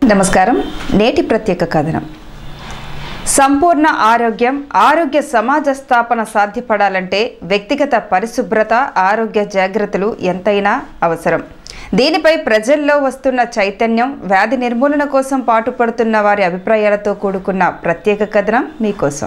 నమస్కారం నేటి ప్రత్యేక కథనం సంపూర్ణ ఆరోగ్యం ఆరోగ్య సమాజ స్థాపన సాధ్యపడాలంటే వ్యక్తిగత పరిశుభ్రత ఆరోగ్య జాగ్రత్తలు ఎంతైనా అవసరం దీనిపై ప్రజల్లో వస్తున్న చైతన్యం వ్యాధి నిర్మూలన కోసం పాటుపడుతున్న వారి అభిప్రాయాలతో కూడుకున్న ప్రత్యేక కథనం మీకోసం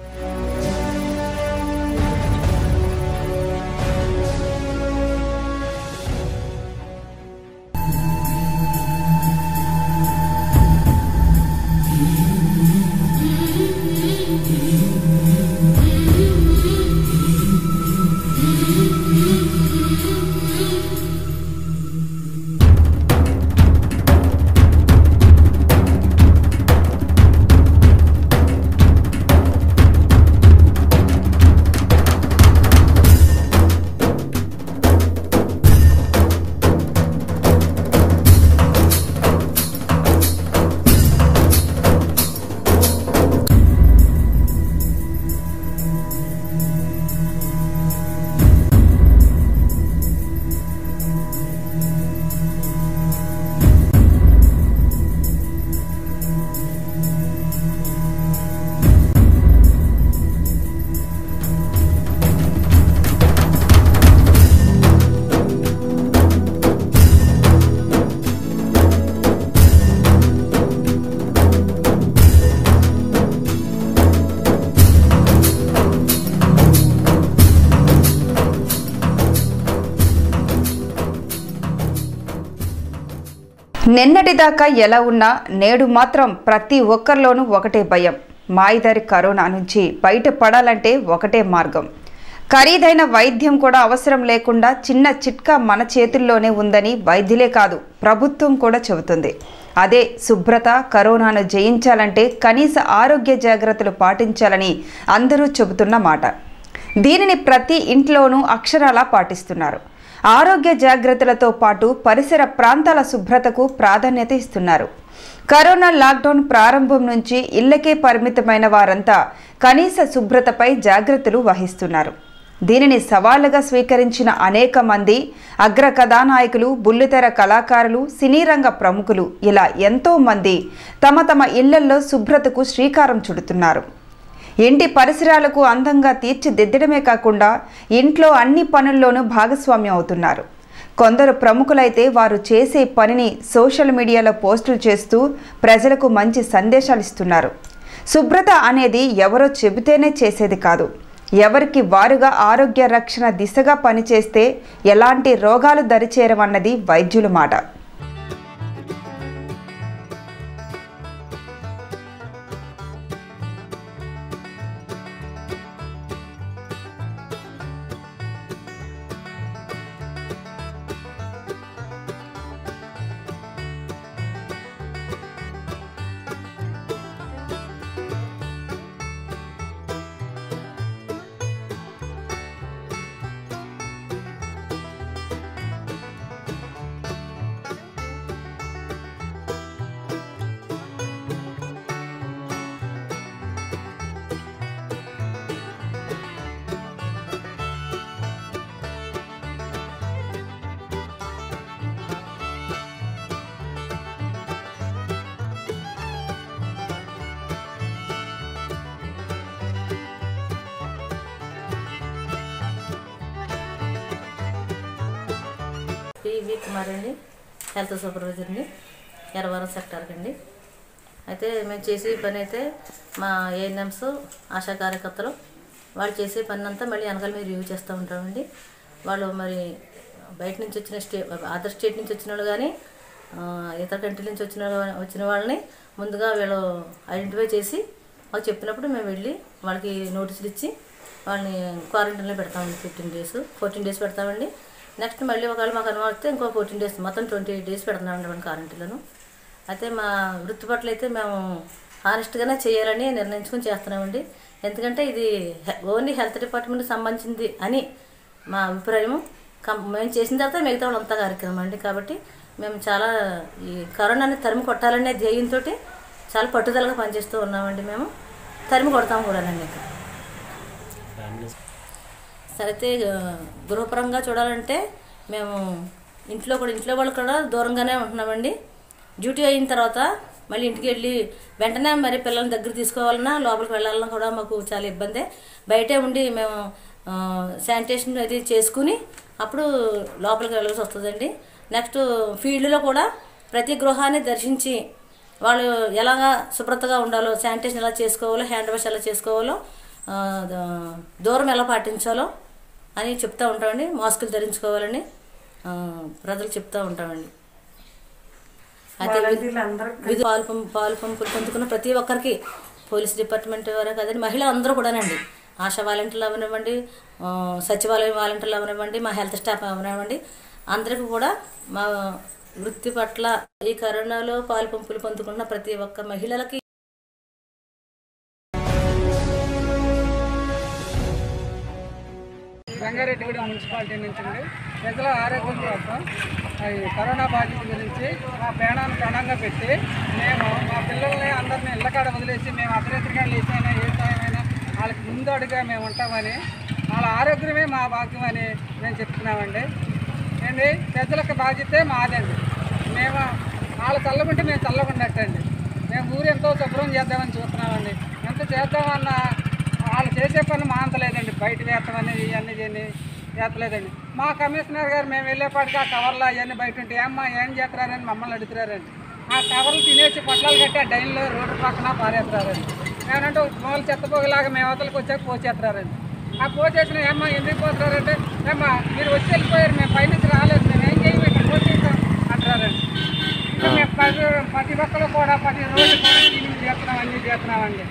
నిన్నటిదాకా ఎలా ఉన్నా నేడు మాత్రం ప్రతి ఒక్కరిలోనూ ఒకటే భయం మాయిదారి కరోనా నుంచి బయటపడాలంటే ఒకటే మార్గం ఖరీదైన వైద్యం కూడా అవసరం లేకుండా చిన్న చిట్కా మన చేతుల్లోనే ఉందని వైద్యులే కాదు ప్రభుత్వం కూడా చెబుతుంది అదే శుభ్రత కరోనాను జయించాలంటే కనీస ఆరోగ్య జాగ్రత్తలు పాటించాలని అందరూ చెబుతున్న మాట దీనిని ప్రతి ఇంట్లోనూ అక్షరాలా పాటిస్తున్నారు ఆరోగ్య జాగ్రత్తలతో పాటు పరిసర ప్రాంతాల శుభ్రతకు ప్రాధాన్యత ఇస్తున్నారు కరోనా లాక్డౌన్ ప్రారంభం నుంచి ఇళ్లకే పరిమితమైన వారంతా కనీస శుభ్రతపై జాగ్రత్తలు వహిస్తున్నారు దీనిని సవాలుగా స్వీకరించిన అనేక మంది అగ్ర కథానాయకులు బుల్లితెర కళాకారులు సినీ రంగ ప్రముఖులు ఇలా ఎంతో మంది తమ తమ ఇళ్లల్లో శుభ్రతకు శ్రీకారం చుడుతున్నారు ఇంటి పరిసరాలకు అందంగా తీర్చిదిద్దడమే కాకుండా ఇంట్లో అన్ని పనుల్లోనూ భాగస్వామ్యం అవుతున్నారు కొందరు ప్రముఖులైతే వారు చేసే పనిని సోషల్ మీడియాలో పోస్టులు చేస్తూ ప్రజలకు మంచి సందేశాలు ఇస్తున్నారు శుభ్రత అనేది ఎవరో చెబితేనే చేసేది కాదు ఎవరికి వారుగా ఆరోగ్య రక్షణ దిశగా పనిచేస్తే ఎలాంటి రోగాలు దరిచేరవన్నది వైద్యుల మాట పివి కుమార్ అండి హెల్త్ సూపర్వైజర్ని ఎర్రవరం సెక్టార్కి అండి అయితే మేము చేసే పని అయితే మా ఏఎన్ఎంస్ ఆశా కార్యకర్తలు వాళ్ళు చేసే పని అంతా మళ్ళీ వెనకాల మీద రివ్యూ చేస్తూ ఉంటామండి వాళ్ళు మరి బయట నుంచి వచ్చిన స్టే అదర్ స్టేట్ నుంచి వచ్చిన వాళ్ళు కానీ ఆ, ఇతర కంట్రీ నుంచి వచ్చిన వాళ్ళ- వచ్చిన వాళ్ళని ముందుగా వీళ్ళు ఐడెంటిఫై చేసి వాళ్ళు చెప్పినప్పుడు మేము వెళ్ళి వాళ్ళకి నోటీసులు ఇచ్చి వాళ్ళని క్వారంటైన్లో పెడతామండి ఫిఫ్టీన్ డేస్ ఫోర్టీన్ డేస్ పెడతామండి నెక్స్ట్ మళ్ళీ ఒకవేళ మాకు అనుమానం వస్తే ఇంకో ఫోర్టీన్ డేస్ మొత్తం ట్వంటీ ఎయిట్ డేస్ పెడుతున్నామండి మన క్వారంటైన్లను అయితే మా వృత్తి పట్ల అయితే మేము హానెస్ట్గానే చేయాలని నిర్ణయించుకుని చేస్తున్నామండి ఎందుకంటే ఇది హె- ఓన్లీ హెల్త్ డిపార్ట్మెంట్కి సంబంధించింది అని మా అభిప్రాయం కం మేము చేసిన తర్వాత మిగతా వాళ్ళంతా కార్యక్రమం అండి కాబట్టి మేము చాలా ఈ కరోనాని తరిమి కొట్టాలనే ధ్యేయంతో చాలా పట్టుదలగా పనిచేస్తూ ఉన్నామండి మేము తరిమి కొడతాం కూడానండి ఇంకా సరే అయితే ఆ, గృహపరంగా చూడాలంటే మేము ఇంట్లో కూడా ఇంట్లో వాళ్ళు కూడా దూరంగానే ఉంటున్నామండి డ్యూటీ అయిన తర్వాత మళ్ళీ ఇంటికి వెళ్ళి వెంటనే మరి పిల్లల్ని దగ్గర తీసుకోవాలన్నా లోపలికి వెళ్ళాలన్నా కూడా మాకు చాలా ఇబ్బంది బయటే ఉండి మేము ఆ, శానిటేషన్ అది చేసుకుని అప్పుడు లోపలికి వెళ్ళాల్సి వస్తుందండి నెక్స్ట్ ఫీల్డ్లో కూడా ప్రతి గృహాన్ని దర్శించి వాళ్ళు ఎలాగా శుభ్రతగా ఉండాలో శానిటేషన్ ఎలా చేసుకోవాలో హ్యాండ్ వాష్ ఎలా చేసుకోవాలో ఆ, ద- దూరం ఎలా పాటించాలో అని చెప్తూ ఉంటామండి మాస్కులు ధరించుకోవాలని ఆ, ప్రజలు చెప్తూ ఉంటామండి అయితే విధి పాలు పంపు పాలు పంపులు పొందుకున్న ప్రతి ఒక్కరికి పోలీస్ డిపార్ట్మెంట్ వారే కదండి మహిళలు అందరూ కూడానండి ఆశా వాలంటీర్లు అవనివ్వండి ఆ, సచివాలయం వాలంటీర్లు అవనివ్వండి మా హెల్త్ స్టాఫ్ అవనివ్వండి అందరికీ కూడా మా వృత్తి పట్ల ఈ కరోనాలో పాలు పంపులు పొందుకున్న ప్రతి ఒక్క మహిళలకి రంగారెడ్డిగూడెం మున్సిపాలిటీ నుంచి అండి ప్రజల ఆరోగ్యం కోసం ఈ కరోనా బాధ్యత గురించి మా ప్రాణాన్ని ప్రాణంగా పెట్టి మేము మా పిల్లల్ని అందరినీ ఇళ్ళకాడ వదిలేసి మేము అర్ధరాత్రిగా లేచైనా ఏ టైమైనా వాళ్ళకి ముందు అడుగా మేము ఉంటామని వాళ్ళ ఆరోగ్యమే మా భాగ్యమని మేము చెప్తున్నామండి ఏంటి ప్రజలకు బాధ్యతే మాదండి మేము వాళ్ళు చల్లకుంటే మేము చల్లకుండట్టండి మేము ఊరు ఎంతో శుభ్రం చేద్దామని చూస్తున్నామండి ఎంత చేద్దామన్నా వాళ్ళు చేసే పని మాంతలేదండి బయట వేస్తామని ఇవన్నీ చేయని చేస్తలేదండి మా కమిషనర్ గారు మేము వెళ్ళేపాటికి ఆ కవర్లు అవన్నీ బయట ఉంటాయి అమ్మా ఏం చేస్తున్నారని మమ్మల్ని అడుగుతున్నారండి ఆ కవర్లు తినేసి పొట్లాలు కట్టి ఆ డైన్లో రోడ్డు పక్కన పారేస్తారండి ఏమంటే మూల చెత్తపోగలాగా మేము అవతలకి వచ్చాక పోసేస్తారండి ఆ పోసేసిన ఏమ్మా ఎందుకు పోతున్నారంటే ఏమ్మా మీరు వచ్చి వెళ్ళిపోయారు మేము పైనుంచి రాలేదు మేము ఏం చేయము ఇక్కడ పోసేస్తాం అంటారండి ఇంకా మేము ప్రతి ప్రతి ఒక్కరు కూడా ప్రతి రోజు కూడా క్లీనింగ్ చేస్తున్నాం అన్నీ చేస్తున్నామండి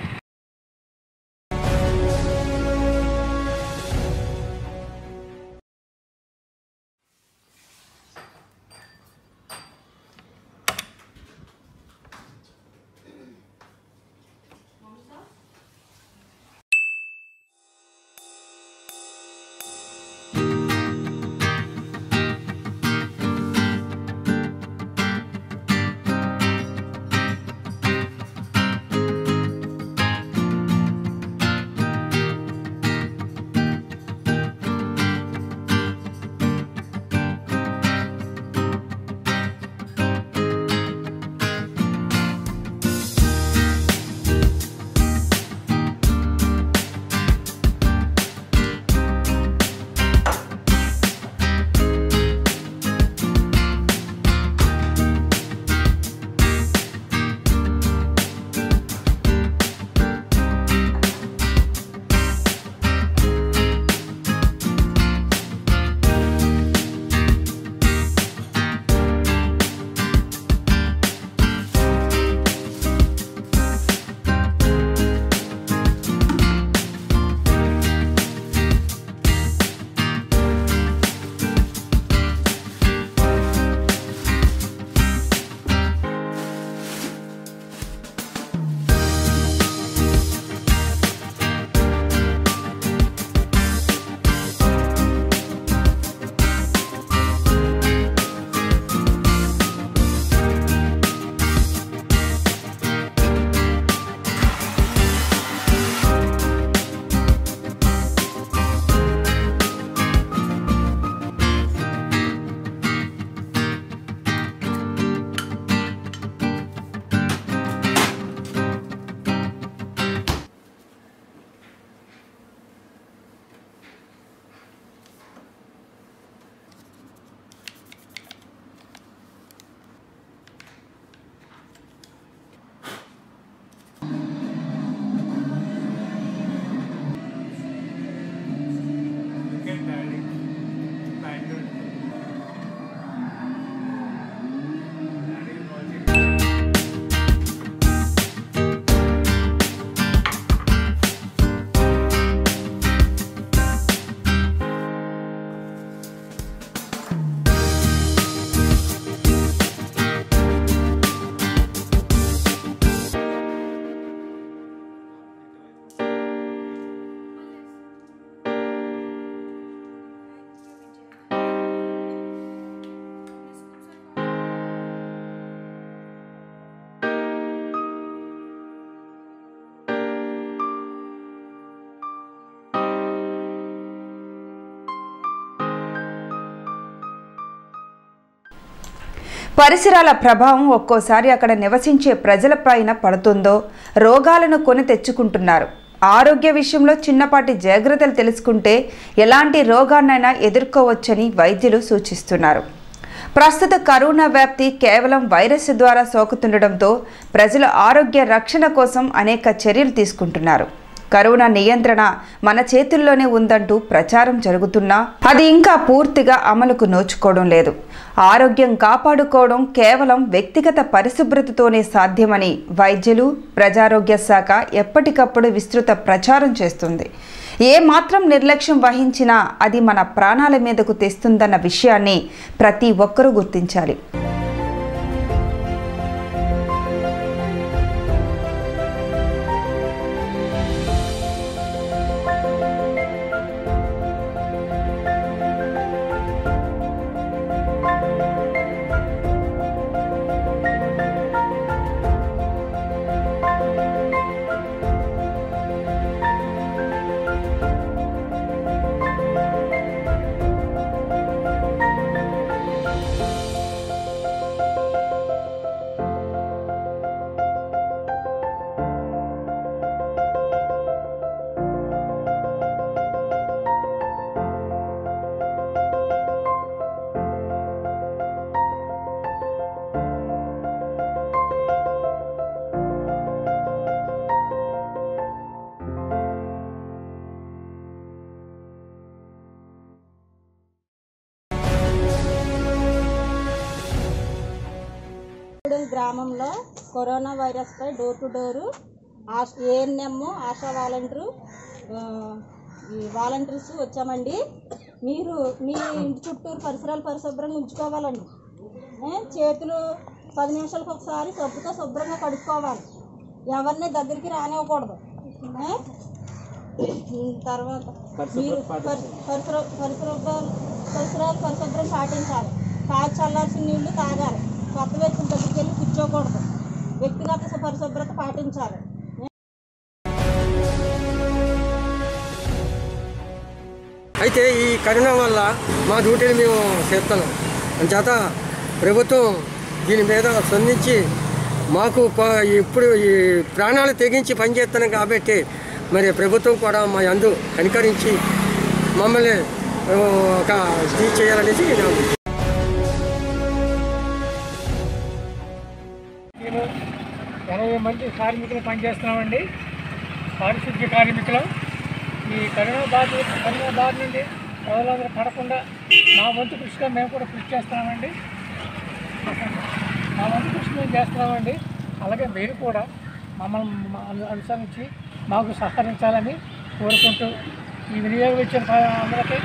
పరిసరాల ప్రభావం ఒక్కోసారి అక్కడ నివసించే ప్రజలపైన పడుతుందో రోగాలను కొని తెచ్చుకుంటున్నారు ఆరోగ్య విషయంలో చిన్నపాటి జాగ్రత్తలు తెలుసుకుంటే ఎలాంటి రోగాన్నైనా ఎదుర్కోవచ్చని వైద్యులు సూచిస్తున్నారు ప్రస్తుత కరోనా వ్యాప్తి కేవలం వైరస్ ద్వారా సోకుతుండటంతో ప్రజల ఆరోగ్య రక్షణ కోసం అనేక చర్యలు తీసుకుంటున్నారు కరోనా నియంత్రణ మన చేతుల్లోనే ఉందంటూ ప్రచారం జరుగుతున్నా అది ఇంకా పూర్తిగా అమలుకు నోచుకోవడం లేదు ఆరోగ్యం కాపాడుకోవడం కేవలం వ్యక్తిగత పరిశుభ్రతతోనే సాధ్యమని వైద్యులు ప్రజారోగ్య శాఖ ఎప్పటికప్పుడు విస్తృత ప్రచారం చేస్తుంది ఏ మాత్రం నిర్లక్ష్యం వహించినా అది మన ప్రాణాల మీదకు తెస్తుందన్న విషయాన్ని ప్రతి ఒక్కరూ గుర్తించాలి గూడెం గ్రామంలో కరోనా వైరస్పై door to door ASHA ANM ASHA volunteer ఆ, ఈ వాలంటీర్స్ వచ్చామండి మీరు మీ ఇంటి చుట్టూరు పరిసరాలు పరిశుభ్రంగా ఉంచుకోవాలండి ఏ, చేతులు పది నిమిషాలకు ఒకసారి సబ్బుతో శుభ్రంగా కడుక్కోవాలి ఎవరిని దగ్గరికి రానివ్వకూడదు ఏ? ఉమ్, తర్వాత మీరు పరి- పరిసర పరిశుభ్రాలు పరిసరాలు పరిశుభ్రం పాటించాలి కాచి చల్లాల్సిన నీళ్లు తాగాలి కొత్త వ్యక్తుల దగ్గరికి వెళ్ళి కూర్చోకూడదు వ్యక్తిగత పరిశుభ్రత పాటించాలి అయితే ఈ కరోనా వల్ల మా డ్యూటీని మేము చేస్తున్నాం అంచేత ప్రభుత్వం దీని మీద స్పందించి మాకు కొ- ఇప్పుడు ఈ ప్రాణాలు తెగించి పనిచేస్తున్నాం కాబట్టి మరి ప్రభుత్వం కూడా మా అందు కనికరించి మమ్మల్ని ఆ, ఒక ఇది చేయాలనేసి నా ఉద్దేశం. నేను ఎనభై మంది కార్మికులు పనిచేస్తున్నామండి పారిశుద్ధ్య కార్మికులు ఈ కరోనా బాధ కరోనా బాధ నుండి ప్రజలందరూ పడకుండా మా వంతు కృషిగా మేము కూడా కృషి చేస్తున్నామండి మా వంతు కృషి మేము చేస్తున్నామండి అలాగే మీరు కూడా మమ్మల్ని మా అను- అనుసరించి మాకు సహకరించాలని కోరుకుంటూ ఈ వినియోగం ఇచ్చిన అందరికీ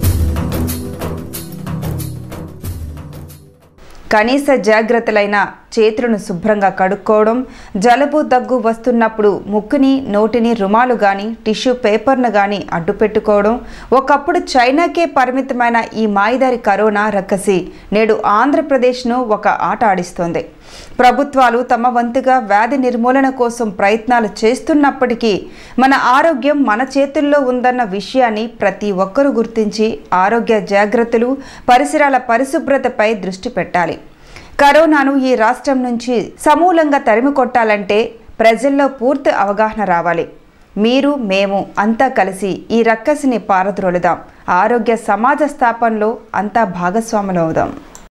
కనీస జాగ్రత్తలైన చేతులను శుభ్రంగా కడుక్కోవడం జలుబు దగ్గు వస్తున్నప్పుడు ముక్కుని నోటిని రుమాలు గాని టిష్యూ పేపర్ను గాని అడ్డు పెట్టుకోవడం ఒకప్పుడు చైనాకే పరిమితమైన ఈ మాయిదారి కరోనా రక్కసి నేడు ఆంధ్రప్రదేశ్ను ఒక ఆట ఆడిస్తోంది ప్రభుత్వాలు తమ వంతుగా వ్యాధి నిర్మూలన కోసం ప్రయత్నాలు చేస్తున్నప్పటికీ మన ఆరోగ్యం మన చేతుల్లో ఉందన్న విషయాన్ని ప్రతి ఒక్కరూ గుర్తించి ఆరోగ్య జాగ్రత్తలు పరిసరాల పరిశుభ్రతపై దృష్టి పెట్టాలి కరోనాను ఈ రాష్ట్రం నుంచి సమూలంగా తరిమి కొట్టాలంటే ప్రజల్లో పూర్తి అవగాహన రావాలి మీరు మేము అంతా కలిసి ఈ రక్కసిని పారద్రోలుదాం ఆరోగ్య సమాజ స్థాపనలో అంతా భాగస్వాములు అవుదాం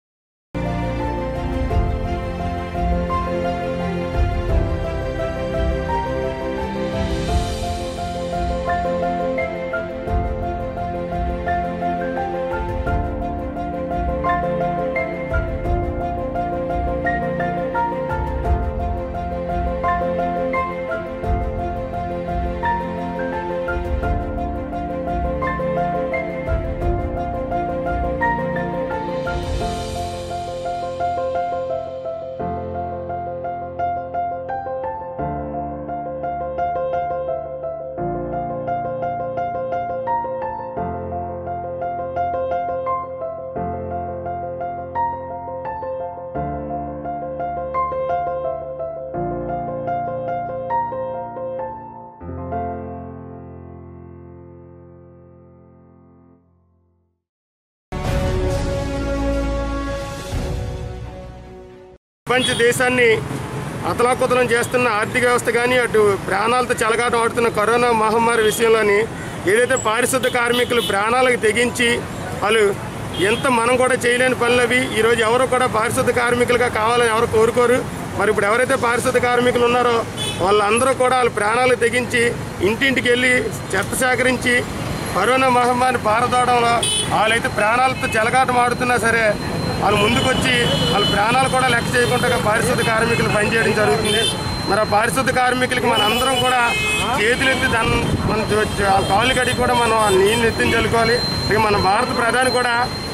ప్రపంచ దేశాన్ని అతలాకుతలం చేస్తున్న ఆర్థిక వ్యవస్థ కానీ అటు ప్రాణాలతో చెలగాటం ఆడుతున్న కరోనా మహమ్మారి విషయంలోని ఏదైతే పారిశుద్ధ కార్మికులు ప్రాణాలకు తెగించి వాళ్ళు ఎంత మనం కూడా చేయలేని పనులు అవి ఈరోజు ఎవరు కూడా పారిశుద్ధ కార్మికులుగా కావాలని ఎవరు కోరుకోరు మరి ఇప్పుడు ఎవరైతే పారిశుద్ధ కార్మికులు ఉన్నారో వాళ్ళందరూ కూడా వాళ్ళ ప్రాణాలు తెగించి ఇంటింటికి వెళ్ళి చెత్త సేకరించి కరోనా మహమ్మారిని పారదోవడంలో వాళ్ళైతే ప్రాణాలతో చెలగాటం ఆడుతున్నా సరే వాళ్ళు ముందుకొచ్చి వాళ్ళ ప్రాణాలు కూడా లెక్క చేయకుండా పారిశుద్ధ కార్మికులు పనిచేయడం జరుగుతుంది మరి ఆ పారిశుద్ధ కార్మికులకి మన అందరం కూడా చేతులెత్తి దాన్ని మన జో- జో- ఆ కాళ్ళు కడిగి కూడా మనం ఆ నీళ్ళు ఎత్తిని చల్లుకోవాలి ఇక మన భారత ప్రధాని కూడా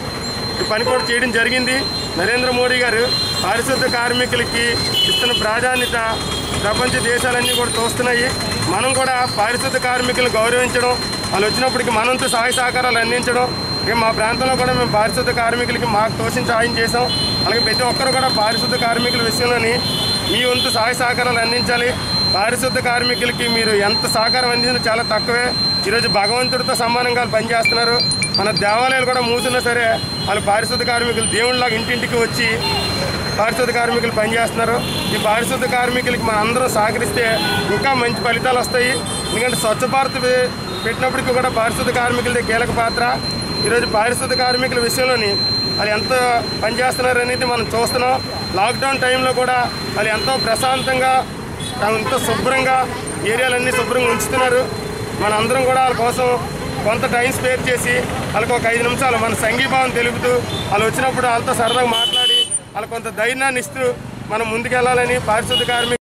ఈ పని కూడా చేయడం జరిగింది నరేంద్ర మోడీ గారు పారిశుద్ధ కార్మికులకి ఇస్తున్న ప్రాధాన్యత ప్రపంచ దేశాలన్నీ కూడా చూస్తున్నాయి మనం కూడా పారిశుద్ధ కార్మికులను గౌరవించడం వాళ్ళు వచ్చినప్పటికి మనంతో సహాయ సహకారాలు అందించడం ఇక మా ప్రాంతంలో కూడా మేము పారిశుద్ధ కార్మికులకి మాకు తోసిన సహాయం చేసాం అలాగే ప్రతి ఒక్కరు కూడా పారిశుద్ధ కార్మికుల విషయంలోని మీ వంతు సహాయ సహకారాలు అందించాలి పారిశుద్ధ కార్మికులకి మీరు ఎంత సహకారం అందించినా చాలా తక్కువే ఈరోజు భగవంతుడితో సమానంగా వాళ్ళు పనిచేస్తున్నారు మన దేవాలయాలు కూడా మూసినా సరే వాళ్ళు పారిశుద్ధ కార్మికులు దేవుళ్ళలాగా ఇంటింటికి వచ్చి పారిశుద్ధ కార్మికులు పనిచేస్తున్నారు ఈ పారిశుద్ధ కార్మికులకి మన అందరం సహకరిస్తే ఇంకా మంచి ఫలితాలు వస్తాయి ఎందుకంటే స్వచ్ఛ భారత్ పె- పెట్టినప్పటికీ కూడా పారిశుద్ధ కార్మికులది కీలక పాత్ర ఈరోజు పారిశుద్ధ కార్మికుల విషయంలోని వాళ్ళు ఎంత పనిచేస్తున్నారు అనేది మనం చూస్తున్నాం లాక్డౌన్ టైంలో కూడా వాళ్ళు ఎంతో ప్రశాంతంగా ఎంతో శుభ్రంగా ఏరియాలన్నీ శుభ్రంగా ఉంచుతున్నారు మన అందరం కూడా వాళ్ళ కోసం కొంత టైం స్పేర్ చేసి వాళ్ళకి ఒక ఐదు నిమిషాలు మన సంఘీభావం తెలుపుతూ వాళ్ళు వచ్చినప్పుడు వాళ్ళతో సరదాగా మాట్లాడి వాళ్ళకి కొంత ధైర్యాన్ని ఇస్తూ మనం ముందుకెళ్ళాలని పారిశుద్ధ కార్మిక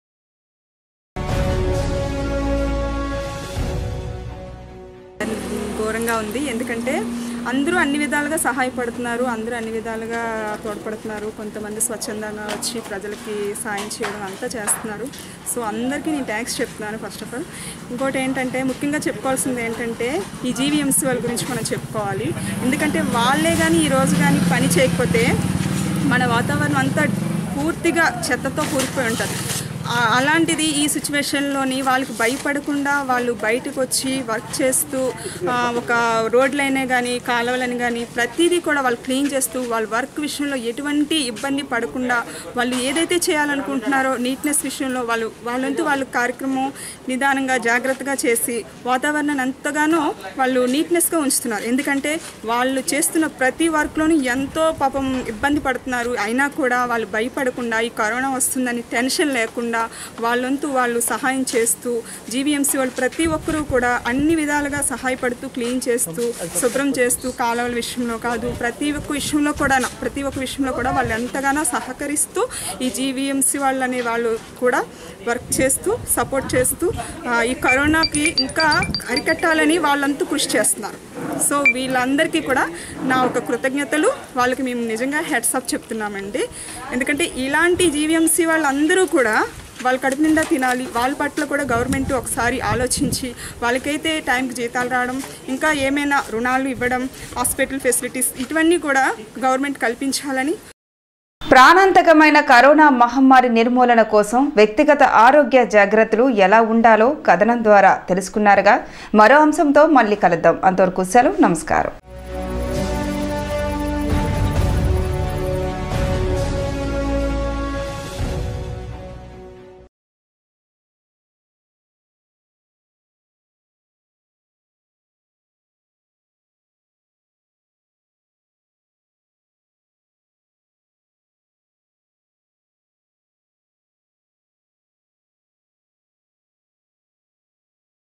ఘోరంగా ఉంది ఎందుకంటే అందరూ అన్ని విధాలుగా సహాయపడుతున్నారు అందరూ అన్ని విధాలుగా తోడ్పడుతున్నారు కొంతమంది స్వచ్ఛందంగా వచ్చి ప్రజలకి సాయం చేయడం అంతా చేస్తున్నారు సో అందరికీ నేను ట్యాక్స్ చెప్తున్నాను ఫస్ట్ ఆఫ్ ఆల్ ఇంకోటి ఏంటంటే ముఖ్యంగా చెప్పుకోవాల్సింది ఏంటంటే ఈ జీవీఎంసీ వాళ్ళ గురించి మనం చెప్పుకోవాలి ఎందుకంటే వాళ్ళే కానీ ఈ రోజు కానీ పని చేయకపోతే మన వాతావరణం అంతా పూర్తిగా చెత్తతో కూరుకుపోయి ఉంటుంది ఆ- అలాంటిది ఈ సిచ్యువేషన్లోని వాళ్ళకి భయపడకుండా వాళ్ళు బయటకు వచ్చి వర్క్ చేస్తూ ఆ, ఒక రోడ్లైనా కానీ కాలువలని కానీ ప్రతిదీ కూడా వాళ్ళు క్లీన్ చేస్తూ వాళ్ళ వర్క్ విషయంలో ఎటువంటి ఇబ్బంది పడకుండా వాళ్ళు ఏదైతే చేయాలనుకుంటున్నారో నీట్నెస్ విషయంలో వాళ్ళు వాళ్ళంతూ వాళ్ళ కార్యక్రమం నిదానంగా జాగ్రత్తగా చేసి వాతావరణాన్ని ఎంతగానో వాళ్ళు నీట్నెస్గా ఉంచుతున్నారు ఎందుకంటే వాళ్ళు చేస్తున్న ప్రతి వర్క్లోనూ ఎంతో పాపం ఇబ్బంది పడుతున్నారు అయినా కూడా వాళ్ళు భయపడకుండా ఈ కరోనా వస్తుందని టెన్షన్ లేకుండా కూడా వాళ్ళంతు వాళ్ళు సహాయం చేస్తూ జీవీఎంసీ వాళ్ళు ప్రతి ఒక్కరూ కూడా అన్ని విధాలుగా సహాయపడుతూ క్లీన్ చేస్తూ శుభ్రం చేస్తూ కాలువల విషయంలో కాదు ప్రతి ఒక్క విషయంలో కూడా ప్రతి ఒక్క విషయంలో కూడా వాళ్ళు ఎంతగానో సహకరిస్తూ ఈ జీవీఎంసీ వాళ్ళు అనే వాళ్ళు కూడా వర్క్ చేస్తూ సపోర్ట్ చేస్తూ ఆ, ఈ కరోనాకి ఇంకా అరికట్టాలని వాళ్ళంతా కృషి చేస్తున్నారు సో వీళ్ళందరికీ కూడా నా ఒక కృతజ్ఞతలు వాళ్ళకి మేము నిజంగా హెడ్సప్ చెప్తున్నామండి ఎందుకంటే ఇలాంటి జీవీఎంసీ వాళ్ళందరూ కూడా వాళ్ళ కడుపు నిండా తినాలి వాళ్ళ పట్ల కూడా గవర్నమెంట్ ఒకసారి ఆలోచించి వాళ్ళకైతే టైంకి జీతాలు రావడం ఇంకా ఏమైనా రుణాలు ఇవ్వడం హాస్పిటల్ ఫెసిలిటీస్ ఇటువన్నీ కూడా గవర్నమెంట్ కల్పించాలని ప్రాణాంతకమైన కరోనా మహమ్మారి నిర్మూలన కోసం వ్యక్తిగత ఆరోగ్య జాగ్రత్తలు ఎలా ఉండాలో కథనం ద్వారా తెలుసుకున్నారుగా మరో అంశంతో మళ్ళీ కలుద్దాం అంతవరకు సెలవు నమస్కారం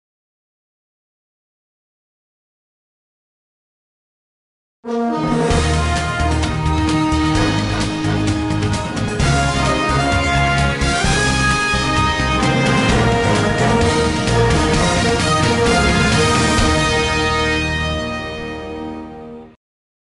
Thank you.